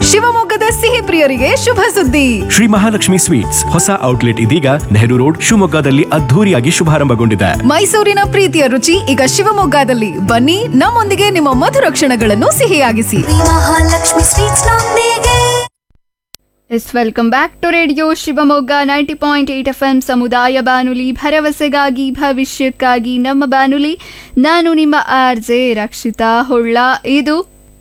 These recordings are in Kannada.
ಶಿವಮೊಗ್ಗದ ಸಿಹಿ ಪ್ರಿಯರಿಗೆ ಶುಭ ಸುದ್ದಿ ಶ್ರೀ ಮಹಾಲಕ್ಷ್ಮಿ ಸ್ವೀಟ್ಸ್ ಹೊಸ ಔಟ್ಲೆಟ್ ಇದೀಗ ನೆಹರು ರೋಡ್ ಶಿವಮೊಗ್ಗದಲ್ಲಿ ಅದ್ಧೂರಿಯಾಗಿ ಶುಭಾರಂಭಗೊಂಡಿದೆ ಮೈಸೂರಿನ ಪ್ರೀತಿಯ ರುಚಿ ಈಗ ಶಿವಮೊಗ್ಗದಲ್ಲಿ ಬನ್ನಿ ನಮ್ಮೊಂದಿಗೆ ನಿಮ್ಮ ಮಧುರ ಕ್ಷಣಗಳನ್ನು ಸಿಹಿಯಾಗಿಸಿ ಮಹಾಲಕ್ಷ್ಮಿ ಸ್ವೀಟ್ಸ್ ನೊಂದಿಗೆ yes welcome back to radio Shivamogga ninety point eight F M ಸಮುದಾಯ ಬಾನುಲಿ ಭರವಸೆಗಾಗಿ ಭವಿಷ್ಯಕ್ಕಾಗಿ ನಮ್ಮ ಬಾನುಲಿ ನಾನು ನಿಮ್ಮ ಆರ್ ಜೆ ರಕ್ಷಿತಾ ಹೊಳ್ಳ ಇದು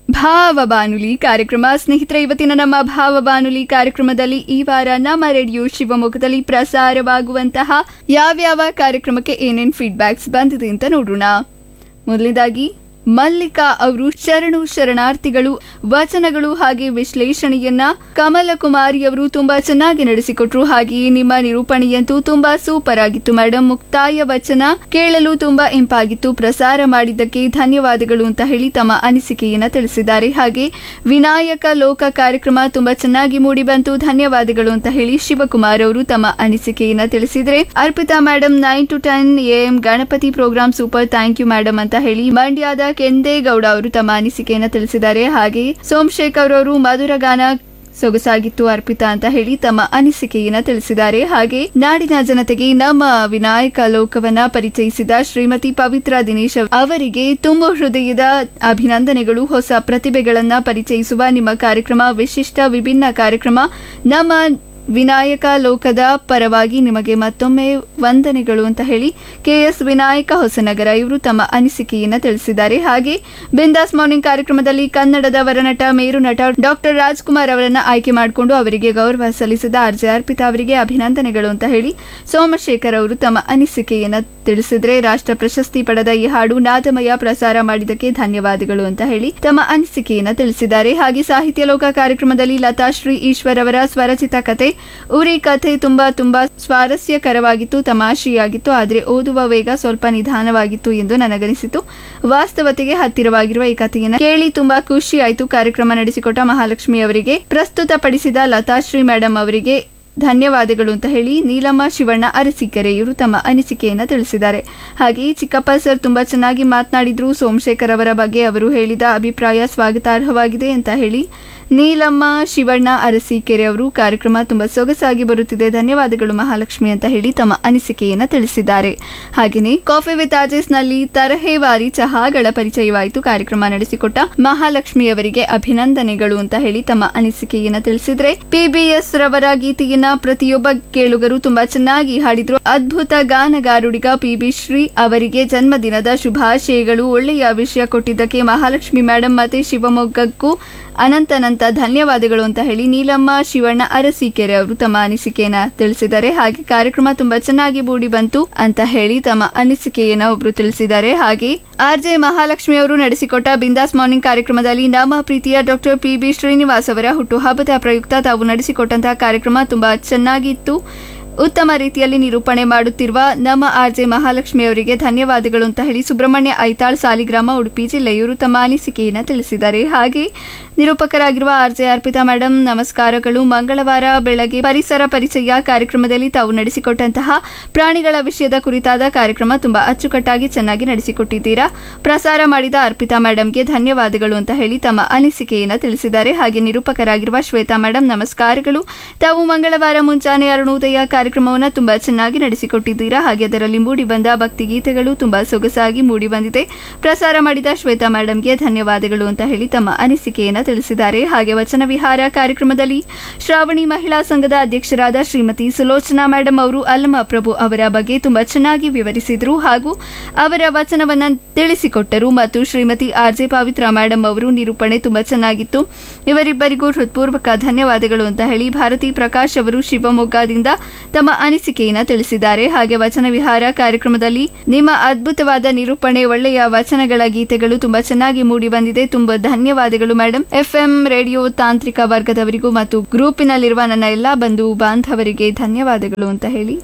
ಭಾವ ಬಾನುಲಿ ಕಾರ್ಯಕ್ರಮ ಸ್ನೇಹಿತರೆ ಇವತ್ತಿನ ನಮ್ಮ ಭಾವ ಬಾನುಲಿ ಕಾರ್ಯಕ್ರಮದಲ್ಲಿ ಈ ವಾರ ನಮ್ಮ ರೇಡಿಯೋ ಶಿವಮೊಗ್ಗದಲ್ಲಿ ಪ್ರಸಾರವಾಗುವಂತಹ ಯಾವ್ಯಾವ ಕಾರ್ಯಕ್ರಮಕ್ಕೆ ಏನೇನ್ ಫೀಡ್ಬ್ಯಾಕ್ಸ್ ಬಂದಿದೆ ಅಂತ ನೋಡೋಣ ಮೊದಲನೇದಾಗಿ ಮಲ್ಲಿಕಾ ಅವರು ಶರಣು ಶರಣಾರ್ಥಿಗಳು ವಚನಗಳು ಹಾಗೆ ವಿಶ್ಲೇಷಣೆಯನ್ನ ಕಮಲ ಕುಮಾರಿ ಅವರು ತುಂಬಾ ಚೆನ್ನಾಗಿ ನಡೆಸಿಕೊಟ್ರು ಹಾಗೆಯೇ ನಿಮ್ಮ ನಿರೂಪಣೆಯಂತೂ ತುಂಬಾ ಸೂಪರ್ ಆಗಿತ್ತು ಮೇಡಮ್ ಮುಕ್ತಾಯ ವಚನ ಕೇಳಲು ತುಂಬಾ ಇಂಪಾಗಿತ್ತು ಪ್ರಸಾರ ಮಾಡಿದ್ದಕ್ಕೆ ಧನ್ಯವಾದಗಳು ಅಂತ ಹೇಳಿ ತಮ್ಮ ಅನಿಸಿಕೆಯನ್ನ ತಿಳಿಸಿದ್ದಾರೆ ಹಾಗೆ ವಿನಾಯಕ ಲೋಕ ಕಾರ್ಯಕ್ರಮ ತುಂಬಾ ಚೆನ್ನಾಗಿ ಮೂಡಿ ಬಂತು ಧನ್ಯವಾದಗಳು ಅಂತ ಹೇಳಿ ಶಿವಕುಮಾರ್ ಅವರು ತಮ್ಮ ಅನಿಸಿಕೆಯನ್ನ ತಿಳಿಸಿದ್ರೆ Arpita madam nine to ten M Ganapati program super thank you madam ಅಂತ ಹೇಳಿ ಮಂಡ್ಯದ ಕೆಂದೇಗೌಡ ಅವರು ತಮ್ಮ ಅನಿಸಿಕೆಯನ್ನ ತಿಳಿಸಿದ್ದಾರೆ ಹಾಗೆ ಸೋಮಶೇಖರ್ ಅವರು ಮಧುರ ಗಾನ ಸೊಗಸಾಗಿತ್ತು ಅರ್ಪಿತಾ ಅಂತ ಹೇಳಿ ತಮ್ಮ ಅನಿಸಿಕೆಯನ್ನ ತಿಳಿಸಿದ್ದಾರೆ ಹಾಗೆ ನಾಡಿನ ಜನತೆಗೆ ನಮ್ಮ ವಿನಾಯಕ ಲೋಕವನ್ನ ಪರಿಚಯಿಸಿದ ಶ್ರೀಮತಿ ಪವಿತ್ರ ದಿನೇಶ್ ಅವರಿಗೆ ತುಂಬ ಹೃದಯದ ಅಭಿನಂದನೆಗಳು ಹೊಸ ಪ್ರತಿಭೆಗಳನ್ನ ಪರಿಚಯಿಸುವ ನಿಮ್ಮ ಕಾರ್ಯಕ್ರಮ ವಿಶಿಷ್ಟ ವಿಭಿನ್ನ ಕಾರ್ಯಕ್ರಮ ನಮ್ಮ ವಿನಾಯಕ ಲೋಕದ ಪರವಾಗಿ ನಿಮಗೆ ಮತ್ತೊಮ್ಮೆ ವಂದನೆಗಳು ಅಂತ ಹೇಳಿ ಕೆಎಸ್ ವಿನಾಯಕ ಹೊಸನಗರ ಇವರು ತಮ್ಮ ಅನಿಸಿಕೆಯನ್ನ ತಿಳಿಸಿದ್ದಾರೆ ಹಾಗೆ ಬಿಂದಾಸ್ ಮಾರ್ನಿಂಗ್ ಕಾರ್ಯಕ್ರಮದಲ್ಲಿ ಕನ್ನಡದ ವರನಟ ಮೇರು ನಟ ಡಾಕ್ಟರ್ ರಾಜ್ಕುಮಾರ್ ಅವರನ್ನ ಆಯ್ಕೆ ಮಾಡಿಕೊಂಡು ಅವರಿಗೆ ಗೌರವ ಸಲ್ಲಿಸಿದ ಆರ್ಜೆ ಅರ್ಪಿತಾ ಅವರಿಗೆ ಅಭಿನಂದನೆಗಳು ಅಂತ ಹೇಳಿ ಸೋಮಶೇಖರ್ ಅವರು ತಮ್ಮ ಅನಿಸಿಕೆಯನ್ನ ತಿಳಿಸಿದ್ರೆ ರಾಷ್ಟ್ರ ಪ್ರಶಸ್ತಿ ಪಡೆದ ಈ ಹಾಡು ನಾದಮಯ ಪ್ರಸಾರ ಮಾಡಿದ್ದಕ್ಕೆ ಧನ್ಯವಾದಗಳು ಅಂತ ಹೇಳಿ ತಮ್ಮ ಅನಿಸಿಕೆಯನ್ನ ತಿಳಿಸಿದ್ದಾರೆ ಹಾಗೆ ಸಾಹಿತ್ಯ ಲೋಕ ಕಾರ್ಯಕ್ರಮದಲ್ಲಿ ಲತಾ ಶ್ರೀ ಈಶ್ವರ್ ಅವರ ಸ್ವರಚಿತ ಕತೆ ಉರಿ ಕಥೆ ತುಂಬಾ ತುಂಬಾ ಸ್ವಾರಸ್ಯಕರವಾಗಿತ್ತು ತಮಾಷೆಯಾಗಿತ್ತು ಆದರೆ ಓದುವ ವೇಗ ಸ್ವಲ್ಪ ನಿಧಾನವಾಗಿತ್ತು ಎಂದು ನನಗನಿಸಿತು ವಾಸ್ತವತೆಗೆ ಹತ್ತಿರವಾಗಿರುವ ಈ ಕಥೆಯನ್ನ ಕೇಳಿ ತುಂಬಾ ಖುಷಿ ಆಯಿತು ಕಾರ್ಯಕ್ರಮ ನಡೆಸಿಕೊಟ್ಟ ಮಹಾಲಕ್ಷ್ಮಿ ಅವರಿಗೆ ಪ್ರಸ್ತುತಪಡಿಸಿದ ಲತಾಶ್ರೀ ಮೇಡಮ್ ಅವರಿಗೆ ಧನ್ಯವಾದಗಳು ಅಂತ ಹೇಳಿ ನೀಲಮ್ಮ ಶಿವಣ್ಣ ಅರಸೀಕೆರೆ ಇವರು ತಮ್ಮ ಅನಿಸಿಕೆಯನ್ನ ತಿಳಿಸಿದ್ದಾರೆ ಹಾಗೆ ಚಿಕ್ಕಪ್ಪ ಸರ್ ತುಂಬಾ ಚೆನ್ನಾಗಿ ಮಾತನಾಡಿದ್ರು ಸೋಮಶೇಖರ್ ಅವರ ಬಗ್ಗೆ ಅವರು ಹೇಳಿದ ಅಭಿಪ್ರಾಯ ಸ್ವಾಗತಾರ್ಹವಾಗಿದೆ ಅಂತ ಹೇಳಿ ನೀಲಮ್ಮ ಶಿವಣ್ಣ ಅರಸೀಕೆರೆ ಅವರು ಕಾರ್ಯಕ್ರಮ ತುಂಬಾ ಸೊಗಸಾಗಿ ಬರುತ್ತಿದೆ ಧನ್ಯವಾದಗಳು ಮಹಾಲಕ್ಷ್ಮಿ ಅಂತ ಹೇಳಿ ತಮ್ಮ ಅನಿಸಿಕೆಯನ್ನ ತಿಳಿಸಿದ್ದಾರೆ ಹಾಗೆಯೇ ಕಾಫಿ ವಿತ್ ಆಜೆಸ್ ನಲ್ಲಿ ತರಹೇವಾರಿ ಚಹಾಗಳ ಪರಿಚಯವಾಯಿತು ಕಾರ್ಯಕ್ರಮ ನಡೆಸಿಕೊಟ್ಟ ಮಹಾಲಕ್ಷ್ಮಿ ಅವರಿಗೆ ಅಭಿನಂದನೆಗಳು ಅಂತ ಹೇಳಿ ತಮ್ಮ ಅನಿಸಿಕೆಯನ್ನ ತಿಳಿಸಿದ್ರೆ ಪಿಬಿಎಸ್ ರವರ ಗೀತೆಯನ್ನ ಪ್ರತಿಯೊಬ್ಬ ಕೇಳುಗರು ತುಂಬಾ ಚೆನ್ನಾಗಿ ಹಾಡಿದ್ರು ಅದ್ಭುತ ಗಾನಗಾರುಡಿಗ ಪಿ ಬಿ ಶ್ರೀ ಅವರಿಗೆ ಜನ್ಮದಿನದ ಶುಭಾಶಯಗಳು ಒಳ್ಳೆಯ ವಿಷಯ ಕೊಟ್ಟಿದ್ದಕ್ಕೆ ಮಹಾಲಕ್ಷ್ಮಿ ಮೇಡಮ್ ಮತ್ತೆ ಶಿವಮೊಗ್ಗಕ್ಕೂ ಅನಂತನಂತ ಧನ್ಯವಾದಗಳು ಅಂತ ಹೇಳಿ ನೀಲಮ್ಮ ಶಿವಣ್ಣ ಅರಸೀಕೆರೆ ಅವರು ತಮ್ಮ ಅನಿಸಿಕೆಯನ್ನ ತಿಳಿಸಿದ್ದಾರೆ ಹಾಗೆ ಕಾರ್ಯಕ್ರಮ ತುಂಬಾ ಚೆನ್ನಾಗಿ ಮೂಡಿ ಬಂತು ಅಂತ ಹೇಳಿ ತಮ್ಮ ಅನಿಸಿಕೆಯನ್ನ ಒಬ್ರು ತಿಳಿಸಿದ್ದಾರೆ ಹಾಗೆ ಆರ್ ಜೆ ಮಹಾಲಕ್ಷ್ಮಿ ಅವರು ನಡೆಸಿಕೊಟ್ಟ ಬಿಂದಾಸ್ ಮಾರ್ನಿಂಗ್ ಕಾರ್ಯಕ್ರಮದಲ್ಲಿ ನಮ್ಮ ಪ್ರೀತಿಯ ಡಾಕ್ಟರ್ ಪಿ ಬಿ ಶ್ರೀನಿವಾಸ್ ಅವರ ಹುಟ್ಟುಹಬ್ಬದ ಪ್ರಯುಕ್ತ ತಾವು ನಡೆಸಿಕೊಟ್ಟಂತಹ ಕಾರ್ಯಕ್ರಮ ತುಂಬಾ ಚೆನ್ನಾಗಿತ್ತು ಉತ್ತಮ ರೀತಿಯಲ್ಲಿ ನಿರೂಪಣೆ ಮಾಡುತ್ತಿರುವ ನಮ್ಮ ಆರ್ ಜೆ ಮಹಾಲಕ್ಷ್ಮಿ ಅವರಿಗೆ ಧನ್ಯವಾದಗಳು ಅಂತ ಹೇಳಿ ಸುಬ್ರಹ್ಮಣ್ಯ ಐತಾಳ್ ಸಾಲಿಗ್ರಾಮ ಉಡುಪಿ ಜಿಲ್ಲೆ ಇವರು ತಮ್ಮ ಅನಿಸಿಕೆಯನ್ನು ತಿಳಿಸಿದ್ದಾರೆ ಹಾಗೆ ನಿರೂಪಕರಾಗಿರುವ ಆರ್ ಜೆ ಅರ್ಪಿತಾ ಮೇಡಮ್ ನಮಸ್ಕಾರಗಳು ಮಂಗಳವಾರ ಬೆಳಗ್ಗೆ ಪರಿಸರ ಪರಿಚಯ ಕಾರ್ಯಕ್ರಮದಲ್ಲಿ ತಾವು ನಡೆಸಿಕೊಟ್ಟಂತಹ ಪ್ರಾಣಿಗಳ ವಿಷಯದ ಕುರಿತಾದ ಕಾರ್ಯಕ್ರಮ ತುಂಬಾ ಅಚ್ಚುಕಟ್ಟಾಗಿ ಚೆನ್ನಾಗಿ ನಡೆಸಿಕೊಟ್ಟಿದ್ದೀರಾ ಪ್ರಸಾರ ಮಾಡಿದ ಅರ್ಪಿತಾ ಮೇಡಮ್ಗೆ ಧನ್ಯವಾದಗಳು ಅಂತ ಹೇಳಿ ತಮ್ಮ ಅನಿಸಿಕೆಯನ್ನು ತಿಳಿಸಿದ್ದಾರೆ ಹಾಗೆ ನಿರೂಪಕರಾಗಿರುವ ಶ್ವೇತಾ ಮೇಡಮ್ ನಮಸ್ಕಾರಗಳು ತಾವು ಮಂಗಳವಾರ ಮುಂಜಾನೆ ಅರುಣೋದಯ ಕಾರ್ಯಕ್ರಮವನ್ನು ತುಂಬಾ ಚೆನ್ನಾಗಿ ನಡೆಸಿಕೊಟ್ಟಿದ್ದೀರಾ ಹಾಗೆ ಅದರಲ್ಲಿ ಮೂಡಿ ಬಂದ ಭಕ್ತಿ ಗೀತೆಗಳು ತುಂಬಾ ಸೊಗಸಾಗಿ ಮೂಡಿ ಬಂದಿದೆ ಪ್ರಸಾರ ಮಾಡಿದ ಶ್ವೇತಾ ಮೇಡಮ್ಗೆ ಧನ್ಯವಾದಗಳು ಅಂತ ಹೇಳಿ ತಮ್ಮ ಅನಿಸಿಕೆಯನ್ನು ತಿಳಿಸಿದ್ದಾರೆ ಹಾಗೆ ವಚನ ವಿಹಾರ ಕಾರ್ಯಕ್ರಮದಲ್ಲಿ ಶ್ರಾವಣಿ ಮಹಿಳಾ ಸಂಘದ ಅಧ್ಯಕ್ಷರಾದ ಶ್ರೀಮತಿ ಸುಲೋಚನಾ ಮೇಡಮ್ ಅವರು ಅಲ್ಲಮ ಪ್ರಭು ಅವರ ಬಗ್ಗೆ ತುಂಬಾ ಚೆನ್ನಾಗಿ ವಿವರಿಸಿದ್ರು ಹಾಗೂ ಅವರ ವಚನವನ್ನ ತಿಳಿಸಿಕೊಟ್ಟರು ಮತ್ತು Shrimati R J Pavitra madam ಅವರು ನಿರೂಪಣೆ ತುಂಬಾ ಚೆನ್ನಾಗಿತ್ತು ಇವರಿಬ್ಬರಿಗೂ ಹೃತ್ಪೂರ್ವಕ ಧನ್ಯವಾದಗಳು ಅಂತ ಹೇಳಿ ಭಾರತಿ ಪ್ರಕಾಶ್ ಅವರು ಶಿವಮೊಗ್ಗದಿಂದ ತಮ್ಮ ಅನಿಸಿಕೆಯನ್ನ ತಿಳಿಸಿದ್ದಾರೆ ಹಾಗೆ ವಚನ ವಿಹಾರ ಕಾರ್ಯಕ್ರಮದಲ್ಲಿ ನಿಮ್ಮ ಅದ್ಭುತವಾದ ನಿರೂಪಣೆ ಒಳ್ಳೆಯ ವಚನಗಳ ಗೀತೆಗಳು ತುಂಬಾ ಚೆನ್ನಾಗಿ ಮೂಡಿ ಬಂದಿದೆ ತುಂಬಾ ಧನ್ಯವಾದಗಳು ಮೇಡಮ್ ಎಫ್ಎಂ ರೇಡಿಯೋ ತಾಂತ್ರಿಕ ವರ್ಗದವರಿಗೂ ಮತ್ತು ಗ್ರೂಪಿನಲ್ಲಿರುವ ನನ್ನ ಎಲ್ಲಾ ಬಂಧು ಬಾಂಧವರಿಗೆ ಧನ್ಯವಾದಗಳು ಅಂತ ಹೇಳಿ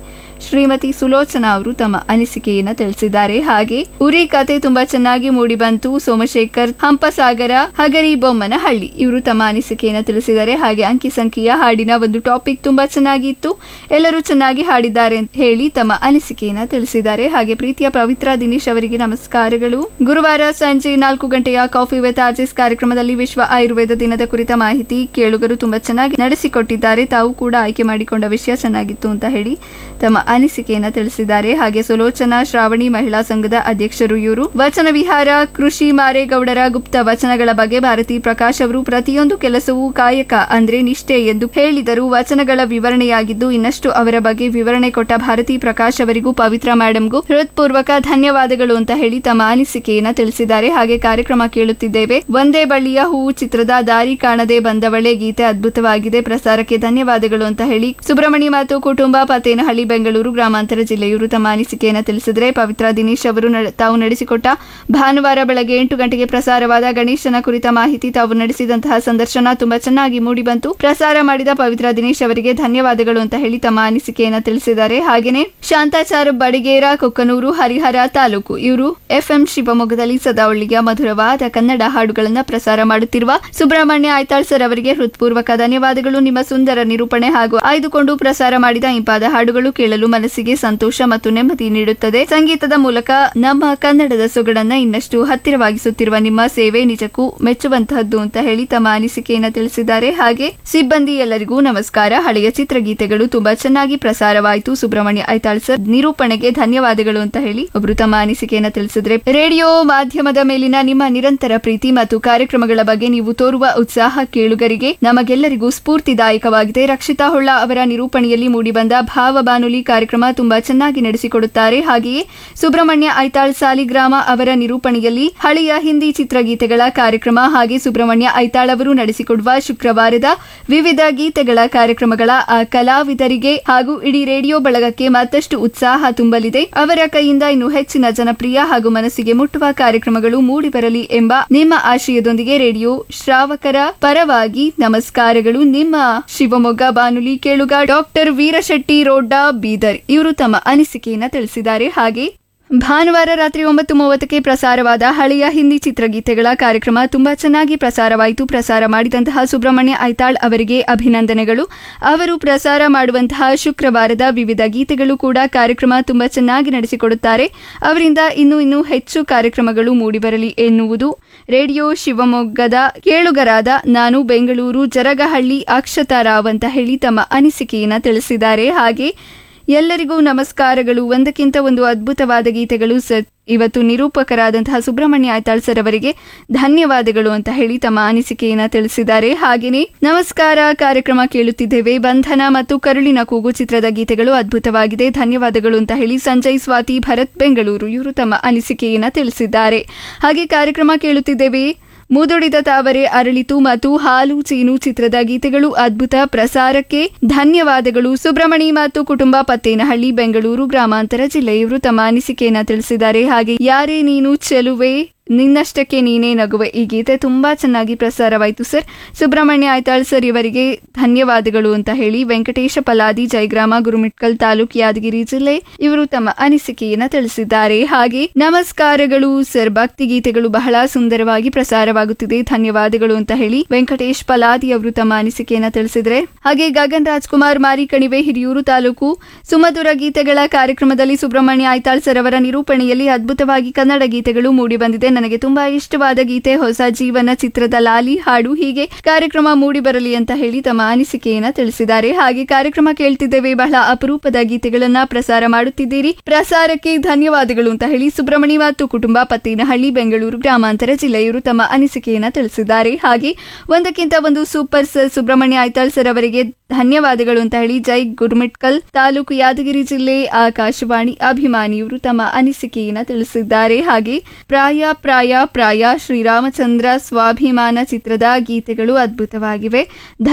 ಶ್ರೀಮತಿ ಸುಲೋಚನಾ ಅವರು ತಮ್ಮ ಅನಿಸಿಕೆಯನ್ನ ತಿಳಿಸಿದ್ದಾರೆ ಹಾಗೆ ಉರಿ ಕತೆ ತುಂಬಾ ಚೆನ್ನಾಗಿ ಮೂಡಿ ಬಂತು ಸೋಮಶೇಖರ್ ಹಂಪಸಾಗರ ಹಗರಿ ಬೊಮ್ಮನಹಳ್ಳಿ ಇವರು ತಮ್ಮ ಅನಿಸಿಕೆಯನ್ನ ತಿಳಿಸಿದ್ದಾರೆ ಹಾಗೆ ಅಂಕಿ ಸಂಖ್ಯೆಯ ಹಾಡಿನ ಒಂದು ಟಾಪಿಕ್ ತುಂಬಾ ಚೆನ್ನಾಗಿತ್ತು ಎಲ್ಲರೂ ಚೆನ್ನಾಗಿ ಹಾಡಿದ್ದಾರೆ ಅಂತ ಹೇಳಿ ತಮ್ಮ ಅನಿಸಿಕೆಯನ್ನ ತಿಳಿಸಿದ್ದಾರೆ ಹಾಗೆ ಪ್ರೀತಿಯ ಪವಿತ್ರ ದಿನೇಶ್ ಅವರಿಗೆ ನಮಸ್ಕಾರಗಳು ಗುರುವಾರ ಸಂಜೆ ನಾಲ್ಕು ಗಂಟೆಯ ಕಾಫಿ ವಿತ್ ಆರ್ಜಿಸ್ ಕಾರ್ಯಕ್ರಮದಲ್ಲಿ ವಿಶ್ವ ಆಯುರ್ವೇದ ದಿನದ ಕುರಿತ ಮಾಹಿತಿ ಕೇಳುಗರು ತುಂಬಾ ಚೆನ್ನಾಗಿ ನಡೆಸಿಕೊಟ್ಟಿದ್ದಾರೆ ತಾವು ಕೂಡ ಆಯ್ಕೆ ಮಾಡಿಕೊಂಡ ವಿಷಯ ಚೆನ್ನಾಗಿತ್ತು ಅಂತ ಹೇಳಿ ತಮ್ಮ ಅನಿಸಿಕೆಯನ್ನ ತಿಳಿಸಿದ್ದಾರೆ ಹಾಗೆ ಸುಲೋಚನಾ ಶ್ರಾವಣಿ ಮಹಿಳಾ ಸಂಘದ ಅಧ್ಯಕ್ಷರು ಇವರು ವಚನ ವಿಹಾರ ಕೃಷಿ ಮಾರೇಗೌಡರ ಗುಪ್ತ ವಚನಗಳ ಬಗ್ಗೆ ಭಾರತಿ ಪ್ರಕಾಶ್ ಅವರು ಪ್ರತಿಯೊಂದು ಕೆಲಸವೂ ಕಾಯಕ ಅಂದ್ರೆ ನಿಷ್ಠೆ ಎಂದು ಹೇಳಿದರು ವಚನಗಳ ವಿವರಣೆಯಾಗಿದ್ದು ಇನ್ನಷ್ಟು ಅವರ ಬಗ್ಗೆ ವಿವರಣೆ ಕೊಟ್ಟ ಭಾರತಿ ಪ್ರಕಾಶ್ ಅವರಿಗೂ ಪವಿತ್ರ ಮೇಡಮ್ಗೂ ಹೃತ್ಪೂರ್ವಕ ಧನ್ಯವಾದಗಳು ಅಂತ ಹೇಳಿ ತಮ್ಮ ಅನಿಸಿಕೆಯನ್ನ ತಿಳಿಸಿದ್ದಾರೆ ಹಾಗೆ ಕಾರ್ಯಕ್ರಮ ಕೇಳುತ್ತಿದ್ದೇವೆ ಒಂದೇ ಬಳ್ಳಿಯ ಹೂವು ಚಿತ್ರದ ದಾರಿ ಕಾಣದೆ ಬಂದವಳೆ ಗೀತೆ ಅದ್ಭುತವಾಗಿದೆ ಪ್ರಸಾರಕ್ಕೆ ಧನ್ಯವಾದಗಳು ಅಂತ ಹೇಳಿ ಸುಬ್ರಹ್ಮಣ್ಯ ಮತ್ತು ಕುಟುಂಬ ಪತೇನಹಳ್ಳಿ ಬೆಂಗಳೂರು ಗ್ರಾಮಾಂತರ ಜಿಲ್ಲೆಯವರು ತಮ್ಮ ಅನಿಸಿಕೆಯನ್ನು ತಿಳಿಸಿದರೆ ಪವಿತ್ರ ದಿನೇಶ್ ಅವರು ನಡೆ- ತಾವು ನಡೆಸಿಕೊಟ್ಟ ಭಾನುವಾರ ಬೆಳಗ್ಗೆ ಎಂಟು ಗಂಟೆಗೆ ಪ್ರಸಾರವಾದ ಗಣೇಶನ ಕುರಿತ ಮಾಹಿತಿ ತಾವು ನಡೆಸಿದಂತಹ ಸಂದರ್ಶನ ತುಂಬಾ ಚೆನ್ನಾಗಿ ಮೂಡಿಬಂತು ಪ್ರಸಾರ ಮಾಡಿದ ಪವಿತ್ರ ದಿನೇಶ್ ಅವರಿಗೆ ಧನ್ಯವಾದಗಳು ಅಂತ ಹೇಳಿ ತಮ್ಮ ಅನಿಸಿಕೆಯನ್ನ ತಿಳಿಸಿದ್ದಾರೆ ಹಾಗೇನೆ ಶಾಂತಾಚಾರ ಬಡಿಗೇರ ಕೊಕ್ಕನೂರು ಹರಿಹರ ತಾಲೂಕು ಇವರು ಎಫ್ಎಂ ಶಿವಮೊಗ್ಗದಲ್ಲಿ ಸದಾ ಒಳ್ಳೆಯ ಮಧುರವಾದ ಕನ್ನಡ ಹಾಡುಗಳನ್ನ ಪ್ರಸಾರ ಮಾಡುತ್ತಿರುವ ಸುಬ್ರಹ್ಮಣ್ಯ ಐತಾಳ್ ಸರ್ ಅವರಿಗೆ ಹೃತ್ಪೂರ್ವಕ ಧನ್ಯವಾದಗಳು ನಿಮ್ಮ ಸುಂದರ ನಿರೂಪಣೆ ಹಾಗೂ ಆಯ್ದುಕೊಂಡು ಪ್ರಸಾರ ಮಾಡಿದ ಇಂಪಾದ ಹಾಡುಗಳು ಕೇಳಲು ಮನಸ್ಸಿಗೆ ಸಂತೋಷ ಮತ್ತು ನೆಮ್ಮದಿ ನೀಡುತ್ತದೆ ಸಂಗೀತದ ಮೂಲಕ ನಮ್ಮ ಕನ್ನಡದ ಸೊಗಡನ್ನ ಇನ್ನಷ್ಟು ಹತ್ತಿರವಾಗಿಸುತ್ತಿರುವ ನಿಮ್ಮ ಸೇವೆ ನಿಜಕ್ಕೂ ಮೆಚ್ಚುವಂತಹದ್ದು ಅಂತ ಹೇಳಿ ತಮ್ಮ ಅನಿಸಿಕೆಯನ್ನ ತಿಳಿಸಿದ್ದಾರೆ ಹಾಗೆ ಸಿಬ್ಬಂದಿ ಎಲ್ಲರಿಗೂ ನಮಸ್ಕಾರ ಹಳೆಯ ಚಿತ್ರಗೀತೆಗಳು ತುಂಬಾ ಚೆನ್ನಾಗಿ ಪ್ರಸಾರವಾಯಿತು ಸುಬ್ರಹ್ಮಣ್ಯ ಐತಾಳ್ ಸರ್ ನಿರೂಪಣೆಗೆ ಧನ್ಯವಾದಗಳು ಅಂತ ಹೇಳಿ ಒಬ್ರು ತಮ್ಮ ಅನಿಸಿಕೆಯನ್ನ ತಿಳಿಸಿದ್ರೆ ರೇಡಿಯೋ ಮಾಧ್ಯಮದ ಮೇಲಿನ ನಿಮ್ಮ ನಿರಂತರ ಪ್ರೀತಿ ಮತ್ತು ಕಾರ್ಯಕ್ರಮಗಳ ಬಗ್ಗೆ ನೀವು ತೋರುವ ಉತ್ಸಾಹ ಕೇಳುಗರಿಗೆ ನಮಗೆಲ್ಲರಿಗೂ ಸ್ಫೂರ್ತಿದಾಯಕವಾಗಿದೆ ರಕ್ಷಿತಾ ಹೊಳ್ಳ ಅವರ ನಿರೂಪಣೆಯಲ್ಲಿ ಮೂಡಿಬಂದ ಭಾವ ಬಾನುಲಿ ಕಾರ್ಯಕ್ರಮ ತುಂಬಾ ಚೆನ್ನಾಗಿ ನಡೆಸಿಕೊಡುತ್ತಾರೆ ಹಾಗೆಯೇ ಸುಬ್ರಹ್ಮಣ್ಯ ಐತಾಳ್ ಸಾಲಿಗ್ರಾಮ ಅವರ ನಿರೂಪಣೆಯಲ್ಲಿ ಹಳೆಯ ಹಿಂದಿ ಚಿತ್ರಗೀತೆಗಳ ಕಾರ್ಯಕ್ರಮ ಹಾಗೆ ಸುಬ್ರಹ್ಮಣ್ಯ ಐತಾಳ್ ಅವರು ನಡೆಸಿಕೊಡುವ ಶುಕ್ರವಾರದ ವಿವಿಧ ಗೀತೆಗಳ ಕಾರ್ಯಕ್ರಮಗಳ ಆ ಕಲಾವಿದರಿಗೆ ಹಾಗೂ ಇಡೀ ರೇಡಿಯೋ ಬಳಗಕ್ಕೆ ಮತ್ತಷ್ಟು ಉತ್ಸಾಹ ತುಂಬಲಿದೆ ಅವರ ಕೈಯಿಂದ ಇನ್ನು ಹೆಚ್ಚಿನ ಜನಪ್ರಿಯ ಹಾಗೂ ಮನಸ್ಸಿಗೆ ಮುಟ್ಟುವ ಕಾರ್ಯಕ್ರಮಗಳು ಮೂಡಿಬರಲಿ ಎಂಬ ನಿಮ್ಮ ಆಶಯದೊಂದಿಗೆ ರೇಡಿಯೋ ಶ್ರಾವಕರ ಪರವಾಗಿ ನಮಸ್ಕಾರಗಳು ನಿಮ್ಮ ಶಿವಮೊಗ್ಗ ಬಾನುಲಿ ಕೇಳುಗ ಡಾಕ್ಟರ್ ವೀರಶೆಟ್ಟಿ ರೋಡ್ಡ ಬೀದರ್ ಇವರು ತಮ್ಮ ಅನಿಸಿಕೆಯನ್ನ ತಿಳಿಸಿದ್ದಾರೆ ಹಾಗೆ ಭಾನುವಾರ ರಾತ್ರಿ ಒಂಬತ್ತು ಮೂವತ್ತಕ್ಕೆ ಪ್ರಸಾರವಾದ ಹಳೆಯ ಹಿಂದಿ ಚಿತ್ರಗೀತೆಗಳ ಕಾರ್ಯಕ್ರಮ ತುಂಬಾ ಚೆನ್ನಾಗಿ ಪ್ರಸಾರವಾಯಿತು ಪ್ರಸಾರ ಮಾಡಿದಂತಹ ಸುಬ್ರಹ್ಮಣ್ಯ ಐತಾಳ್ ಅವರಿಗೆ ಅಭಿನಂದನೆಗಳು ಅವರು ಪ್ರಸಾರ ಮಾಡುವಂತಹ ಶುಕ್ರವಾರದ ವಿವಿಧ ಗೀತೆಗಳು ಕೂಡ ಕಾರ್ಯಕ್ರಮ ತುಂಬಾ ಚೆನ್ನಾಗಿ ನಡೆಸಿಕೊಡುತ್ತಾರೆ ಅವರಿಂದ ಇನ್ನೂ ಇನ್ನೂ ಹೆಚ್ಚು ಕಾರ್ಯಕ್ರಮಗಳು ಮೂಡಿಬರಲಿ ಎನ್ನುವುದು ರೇಡಿಯೋ ಶಿವಮೊಗ್ಗದ ಕೇಳುಗರಾದ ನಾನು ಬೆಂಗಳೂರು ಜರಗಹಳ್ಳಿ ಅಕ್ಷತಾ ರಾವ್ ಅಂತ ಹೇಳಿ ತಮ್ಮ ಅನಿಸಿಕೆಯನ್ನ ತಿಳಿಸಿದ್ದಾರೆ ಹಾಗೆ ಎಲ್ಲರಿಗೂ ನಮಸ್ಕಾರಗಳು ಒಂದಕ್ಕಿಂತ ಒಂದು ಅದ್ಭುತವಾದ ಗೀತೆಗಳು ಸ ಇವತ್ತು ನಿರೂಪಕರಾದಂತಹ ಸುಬ್ರಹ್ಮಣ್ಯ ಆಯ್ತಾಳ್ ಸರ್ ಅವರಿಗೆ ಧನ್ಯವಾದಗಳು ಅಂತ ಹೇಳಿ ತಮ್ಮ ಅನಿಸಿಕೆಯನ್ನ ತಿಳಿಸಿದ್ದಾರೆ ಹಾಗೆಯೇ ನಮಸ್ಕಾರ ಕಾರ್ಯಕ್ರಮ ಕೇಳುತ್ತಿದ್ದೇವೆ ಬಂಧನ ಮತ್ತು ಕರುಳಿನ ಕೂಗು ಚಿತ್ರದ ಗೀತೆಗಳು ಅದ್ಭುತವಾಗಿದೆ ಧನ್ಯವಾದಗಳು ಅಂತ ಹೇಳಿ ಸಂಜಯ್ ಸ್ವಾತಿ ಭರತ್ ಬೆಂಗಳೂರು ಇವರು ತಮ್ಮ ಅನಿಸಿಕೆಯನ್ನ ತಿಳಿಸಿದ್ದಾರೆ ಹಾಗೆ ಕಾರ್ಯಕ್ರಮ ಕೇಳುತ್ತಿದ್ದೇವೆ ಮುದುಡಿದ ತಾವರೆ ಅರಳಿತು ಮತ್ತು ಹಾಲು ಚೀನು ಚಿತ್ರದ ಗೀತೆಗಳು ಅದ್ಭುತ ಪ್ರಸಾರಕ್ಕೆ ಧನ್ಯವಾದಗಳು ಸುಬ್ರಹ್ಮಣಿ ಮತ್ತು ಕುಟುಂಬ ಪತ್ತೇನಹಳ್ಳಿ ಬೆಂಗಳೂರು ಗ್ರಾಮಾಂತರ ಜಿಲ್ಲೆ ಇವರು ತಮ್ಮ ಅನಿಸಿಕೆಯನ್ನ ತಿಳಿಸಿದ್ದಾರೆ ಹಾಗೆ ಯಾರೇ ನೀನು ಚೆಲುವೆ ನಿನ್ನಷ್ಟಕ್ಕೆ ನೀನೇ ನಗುವೆ ಈ ಗೀತೆ ತುಂಬಾ ಚೆನ್ನಾಗಿ ಪ್ರಸಾರವಾಯಿತು ಸರ್ ಸುಬ್ರಹ್ಮಣ್ಯ ಆಯ್ತಾಳ್ ಸರ್ ಇವರಿಗೆ ಧನ್ಯವಾದಗಳು ಅಂತ ಹೇಳಿ ವೆಂಕಟೇಶ ಪಲಾದಿ ಜಯಗ್ರಾಮ ಗುರುಮಿಟ್ಕಲ್ ತಾಲೂಕ್ ಯಾದಗಿರಿ ಜಿಲ್ಲೆ ಇವರು ತಮ್ಮ ಅನಿಸಿಕೆಯನ್ನ ತಿಳಿಸಿದ್ದಾರೆ ಹಾಗೆ ನಮಸ್ಕಾರಗಳು ಸರ್ ಭಕ್ತಿ ಗೀತೆಗಳು ಬಹಳ ಸುಂದರವಾಗಿ ಪ್ರಸಾರವಾಗುತ್ತಿದೆ ಧನ್ಯವಾದಗಳು ಅಂತ ಹೇಳಿ ವೆಂಕಟೇಶ್ ಪಲಾದಿ ಅವರು ತಮ್ಮ ಅನಿಸಿಕೆಯನ್ನ ತಿಳಿಸಿದ್ರೆ ಹಾಗೆ ಗಗನ್ ರಾಜ್ಕುಮಾರ್ ಮಾರಿಕಣಿವೆ ಹಿರಿಯೂರು ತಾಲೂಕು ಸುಮಧುರ ಗೀತೆಗಳ ಕಾರ್ಯಕ್ರಮದಲ್ಲಿ ಸುಬ್ರಹ್ಮಣ್ಯ ಆಯ್ತಾಳ್ ಸರ್ ಅವರ ನಿರೂಪಣೆಯಲ್ಲಿ ಅದ್ಭುತವಾಗಿ ಕನ್ನಡ ಗೀತೆಗಳು ಮೂಡಿ ಬಂದಿದೆ ನನಗೆ ತುಂಬಾ ಇಷ್ಟವಾದ ಗೀತೆ ಹೊಸ ಜೀವನ ಚಿತ್ರದ ಲಾಲಿ ಹಾಡು ಹೀಗೆ ಕಾರ್ಯಕ್ರಮ ಮೂಡಿ ಬರಲಿ ಅಂತ ಹೇಳಿ ತಮ್ಮ ಅನಿಸಿಕೆಯನ್ನ ತಿಳಿಸಿದ್ದಾರೆ ಹಾಗೆ ಕಾರ್ಯಕ್ರಮ ಕೇಳ್ತಿದ್ದೇವೆ ಬಹಳ ಅಪರೂಪದ ಗೀತೆಗಳನ್ನ ಪ್ರಸಾರ ಮಾಡುತ್ತಿದ್ದೀರಿ ಪ್ರಸಾರಕ್ಕೆ ಧನ್ಯವಾದಗಳು ಅಂತ ಹೇಳಿ ಸುಬ್ರಹ್ಮಣ್ಯ ಮತ್ತು ಕುಟುಂಬ ಪತ್ತೇನಹಳ್ಳಿ ಬೆಂಗಳೂರು ಗ್ರಾಮಾಂತರ ಜಿಲ್ಲೆಯವರು ತಮ್ಮ ಅನಿಸಿಕೆಯನ್ನ ತಿಳಿಸಿದ್ದಾರೆ ಹಾಗೆ ಒಂದಕ್ಕಿಂತ ಒಂದು super sir Subrahmanya Aithal sir ಅವರಿಗೆ ಧನ್ಯವಾದಗಳು ಅಂತ ಹೇಳಿ ಜೈ ಗುರುಮಿಟ್ಕಲ್ ತಾಲೂಕು ಯಾದಗಿರಿ ಜಿಲ್ಲೆ ಆಕಾಶವಾಣಿ ಅಭಿಮಾನಿಯವರು ತಮ್ಮ ಅನಿಸಿಕೆಯನ್ನ ತಿಳಿಸಿದ್ದಾರೆ ಹಾಗೆ ಪ್ರಾಯ ಪ್ರಾಯ ಪ್ರಾಯ ಶ್ರೀರಾಮಚಂದ್ರ ಸ್ವಾಭಿಮಾನ ಚಿತ್ರದ ಗೀತೆಗಳು ಅದ್ಭುತವಾಗಿವೆ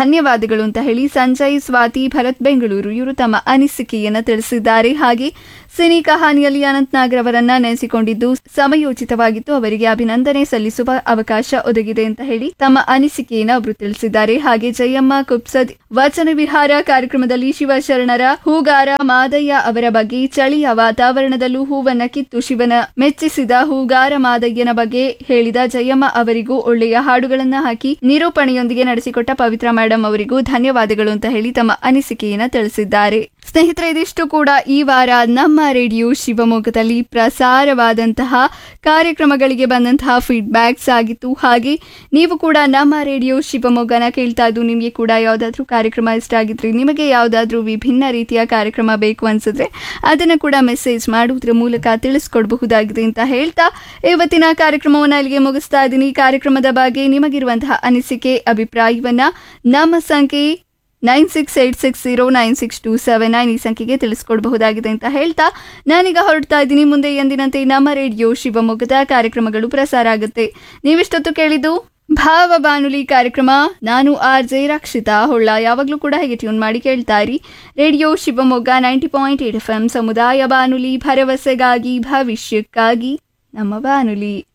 ಧನ್ಯವಾದಗಳು ಅಂತ ಹೇಳಿ ಸಂಜಯ್ ಸ್ವಾತಿ ಭರತ್ ಬೆಂಗಳೂರು ಇವರು ತಮ್ಮ ಅನಿಸಿಕೆಯನ್ನ ತಿಳಿಸಿದ್ದಾರೆ ಹಾಗೆ ಸಿನಿ ಕಹಾನಿಯಲ್ಲಿ ಅನಂತ್ ನಾಗ್ ರವರನ್ನ ನೆನೆಸಿಕೊಂಡಿದ್ದು ಸಮಯೋಚಿತವಾಗಿತ್ತು ಅವರಿಗೆ ಅಭಿನಂದನೆ ಸಲ್ಲಿಸುವ ಅವಕಾಶ ಒದಗಿದೆ ಅಂತ ಹೇಳಿ ತಮ್ಮ ಅನಿಸಿಕೆಯನ್ನು ಅವರು ತಿಳಿಸಿದ್ದಾರೆ ಹಾಗೆ ಜಯಮ್ಮ ಕುಪ್ಸದ್ ವಚನ ವಿಹಾರ ಕಾರ್ಯಕ್ರಮದಲ್ಲಿ ಶಿವಶರಣರ ಹೂಗಾರ ಮಾದಯ್ಯ ಅವರ ಬಗ್ಗೆ ಚಳಿಯ ವಾತಾವರಣದಲ್ಲೂ ಹೂವನ್ನ ಕಿತ್ತು ಶಿವನ ಮೆಚ್ಚಿಸಿದ ಹೂಗಾರ ಮಾದಯ್ಯನ ಬಗ್ಗೆ ಹೇಳಿದ ಜಯಮ್ಮ ಅವರಿಗೂ ಒಳ್ಳೆಯ ಹಾಡುಗಳನ್ನ ಹಾಕಿ ನಿರೂಪಣೆಯೊಂದಿಗೆ ನಡೆಸಿಕೊಟ್ಟ ಪವಿತ್ರ ಮೇಡಮ್ ಅವರಿಗೂ ಧನ್ಯವಾದಗಳು ಅಂತ ಹೇಳಿ ತಮ್ಮ ಅನಿಸಿಕೆಯನ್ನ ತಿಳಿಸಿದ್ದಾರೆ ಸ್ನೇಹಿತರೆ ಇದಿಷ್ಟು ಕೂಡ ಈ ವಾರ ನಮ್ಮ ರೇಡಿಯೋ ಶಿವಮೊಗ್ಗದಲ್ಲಿ ಪ್ರಸಾರವಾದಂತಹ ಕಾರ್ಯಕ್ರಮಗಳಿಗೆ ಬಂದಂತಹ ಫೀಡ್ಬ್ಯಾಕ್ಸ್ ಆಗಿತ್ತು ಹಾಗೆ ನೀವು ಕೂಡ ನಮ್ಮ ರೇಡಿಯೋ ಶಿವಮೊಗ್ಗನ ಕೇಳ್ತಾ ಇದ್ದು ನಿಮಗೆ ಕೂಡ ಯಾವುದಾದ್ರೂ ಕಾರ್ಯಕ್ರಮ ಇಷ್ಟ ಆಗಿದ್ರೆ ನಿಮಗೆ ಯಾವುದಾದ್ರೂ ವಿಭಿನ್ನ ರೀತಿಯ ಕಾರ್ಯಕ್ರಮ ಬೇಕು ಅನ್ಸಿದ್ರೆ ಅದನ್ನು ಕೂಡ ಮೆಸೇಜ್ ಮಾಡುವುದರ ಮೂಲಕ ತಿಳಿಸ್ಕೊಡ್ಬಹುದಾಗಿದೆ ಅಂತ ಹೇಳ್ತಾ ಇವತ್ತಿನ ಕಾರ್ಯಕ್ರಮವನ್ನು ಅಲ್ಲಿಗೆ ಮುಗಿಸ್ತಾ ಇದ್ದೀನಿ ಕಾರ್ಯಕ್ರಮದ ಬಗ್ಗೆ ನಿಮಗಿರುವಂತಹ ಅನಿಸಿಕೆ ಅಭಿಪ್ರಾಯವನ್ನ ನಮ್ಮ ಸಂಖ್ಯೆ nine six eight six zero nine six two seven nine ಈ ಸಂಖ್ಯೆಗೆ ತಿಳಿಸ್ಕೊಡ್ಬಹುದಾಗಿದೆ ಅಂತ ಹೇಳ್ತಾ ನಾನೀಗ ಹೊರಡ್ತಾ ಇದ್ದೀನಿ ಮುಂದೆ ಎಂದಿನಂತೆ ನಮ್ಮ ರೇಡಿಯೋ ಶಿವಮೊಗ್ಗದ ಕಾರ್ಯಕ್ರಮಗಳು ಪ್ರಸಾರ ಆಗುತ್ತೆ ನೀವಿಷ್ಟೊತ್ತು ಕೇಳಿದ್ದು ಭಾವ ಬಾನುಲಿ ಕಾರ್ಯಕ್ರಮ ನಾನು ಆರ್ ಜೆ ರಕ್ಷಿತಾ ಹೊಳ್ಳ ಯಾವಾಗಲೂ ಕೂಡ ಹೇಗೆ ಟ್ಯೂನ್ ಮಾಡಿ ಕೇಳ್ತಾ ಇರಿ radio Shivamogga ninety point eight F M ಸಮುದಾಯ ಬಾನುಲಿ ಭರವಸೆಗಾಗಿ ಭವಿಷ್ಯಕ್ಕಾಗಿ ನಮ್ಮ ಬಾನುಲಿ